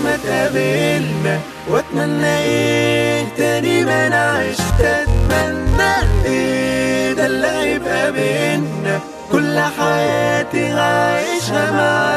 ما تقابلنا واتمنى ايه تاني ما انا عشت اتمنى ايه ده اللي هيبقى بينا كل حياتي هعيشها معاك